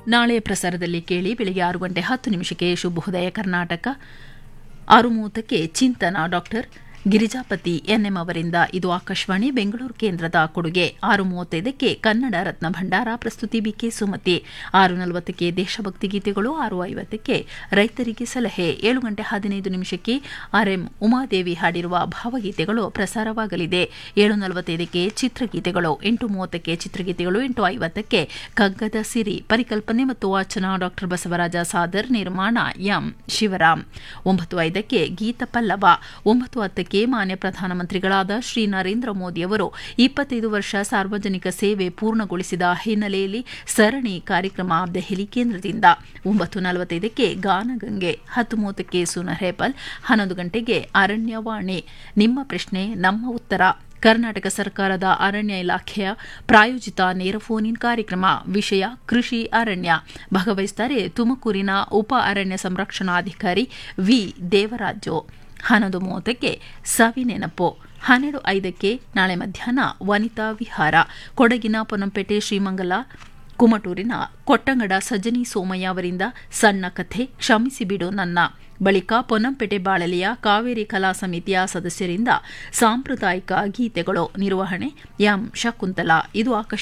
ನಾಳೆಯ ಪ್ರಸಾರದಲ್ಲಿ ಕೇಳಿ ಬೆಳಗ್ಗೆ ಆರು ಗಂಟೆ ಹತ್ತು ನಿಮಿಷಕ್ಕೆ ಶುಭೋದಯ ಕರ್ನಾಟಕ ಆರು ಮೂವತ್ತಕ್ಕೆ ಚಿಂತನ ಡಾಕ್ಟರ್ ಗಿರಿಜಾಪತಿ ಎನ್ಎಂ ಅವರಿಂದ ಇದು ಆಕಾಶವಾಣಿ ಬೆಂಗಳೂರು ಕೇಂದ್ರದ ಕೊಡುಗೆ ಆರು ಮೂವತ್ತೈದಕ್ಕೆ ಕನ್ನಡ ರತ್ನ ಭಂಡಾರ ಪ್ರಸ್ತುತಿ ಬಿಕೆ ಸುಮತಿ ಆರು ನಲವತ್ತಕ್ಕೆ ದೇಶಭಕ್ತಿ ಗೀತೆಗಳು ಆರು ಐವತ್ತಕ್ಕೆ ರೈತರಿಗೆ ಸಲಹೆ ಏಳು ಗಂಟೆ ಹದಿನೈದು ನಿಮಿಷಕ್ಕೆ ಆರ್ಎಂ ಉಮಾದೇವಿ ಹಾಡಿರುವ ಭಾವಗೀತೆಗಳು ಪ್ರಸಾರವಾಗಲಿದೆ ಏಳು ನಲವತ್ತೈದಕ್ಕೆ ಚಿತ್ರಗೀತೆಗಳು ಎಂಟು ಮೂವತ್ತಕ್ಕೆ ಚಿತ್ರಗೀತೆಗಳು ಎಂಟು ಐವತ್ತಕ್ಕೆ ಕಗ್ಗದ ಸಿರಿ ಪರಿಕಲ್ಪನೆ ಮತ್ತು ವಾಚನ ಡಾಕ್ಟರ್ ಬಸವರಾಜ ಸಾದರ್ ನಿರ್ಮಾಣ ಎಂ ಶಿವರಾಮ್ ಒಂಬತ್ತು ಐದಕ್ಕೆ ಗೀತ ಪಲ್ಲವ ಒಂಬತ್ತು ಹತ್ತಕ್ಕೆ ಮಾನ್ಯ ಪ್ರಧಾನಮಂತ್ರಿಗಳಾದ ಶ್ರೀ ನರೇಂದ್ರ ಮೋದಿಯವರು ಇಪ್ಪತ್ತೈದು ವರ್ಷ ಸಾರ್ವಜನಿಕ ಸೇವೆ ಪೂರ್ಣಗೊಳಿಸಿದ ಹಿನ್ನೆಲೆಯಲ್ಲಿ ಸರಣಿ ಕಾರ್ಯಕ್ರಮ ದೆಹಲಿ ಕೇಂದ್ರದಿಂದ ಒಂಬತ್ತು ನಲವತ್ತೈದಕ್ಕೆ ಗಾನಗಂಗೆ ಹತ್ತು ಮೂವತ್ತಕ್ಕೆ ಸುನಹೇಪಲ್ ಹನ್ನೊಂದು ಗಂಟೆಗೆ ಅರಣ್ಯವಾಣಿ ನಿಮ್ಮ ಪ್ರಶ್ನೆ ನಮ್ಮ ಉತ್ತರ ಕರ್ನಾಟಕ ಸರ್ಕಾರದ ಅರಣ್ಯ ಇಲಾಖೆಯ ಪ್ರಾಯೋಜಿತ ನೇರ ಫೋನ್ ಇನ್ ಕಾರ್ಯಕ್ರಮ ವಿಷಯ ಕೃಷಿ ಅರಣ್ಯ ಭಾಗವಹಿಸುತ್ತಾರೆ ತುಮಕೂರಿನ ಉಪ ಅರಣ್ಯ ಸಂರಕ್ಷಣಾಧಿಕಾರಿ ವಿ ದೇವರಾಜು ಹನ್ನೊಂದು ಮೂವತ್ತಕ್ಕೆ ಸವಿ ನೆನಪು ಹನ್ನೆರಡು ಐದಕ್ಕೆ ನಾಳೆ ಮಧ್ಯಾಹ್ನ ವನಿತಾ ವಿಹಾರ ಕೊಡಗಿನ ಪೊನ್ನಂಪೇಟೆ ಶ್ರೀಮಂಗಲ ಕುಮಟೂರಿನ ಕೊಟ್ಟಂಗಡ ಸಜ್ಜನಿ ಸೋಮಯ್ಯ ಅವರಿಂದ ಸಣ್ಣ ಕಥೆ ಕ್ಷಮಿಸಿ ಬಿಡು ನನ್ನ ಬಳಿಕ ಪೊನ್ನಂಪೇಟೆ ಬಾಳಲಿಯ ಕಾವೇರಿ ಕಲಾ ಸಮಿತಿಯ ಸದಸ್ಯರಿಂದ ಸಾಂಪ್ರದಾಯಿಕ ಗೀತೆಗಳು ನಿರ್ವಹಣೆ ಎಂ ಶಕುಂತಲಾ ಇದು ಆಕಾಶ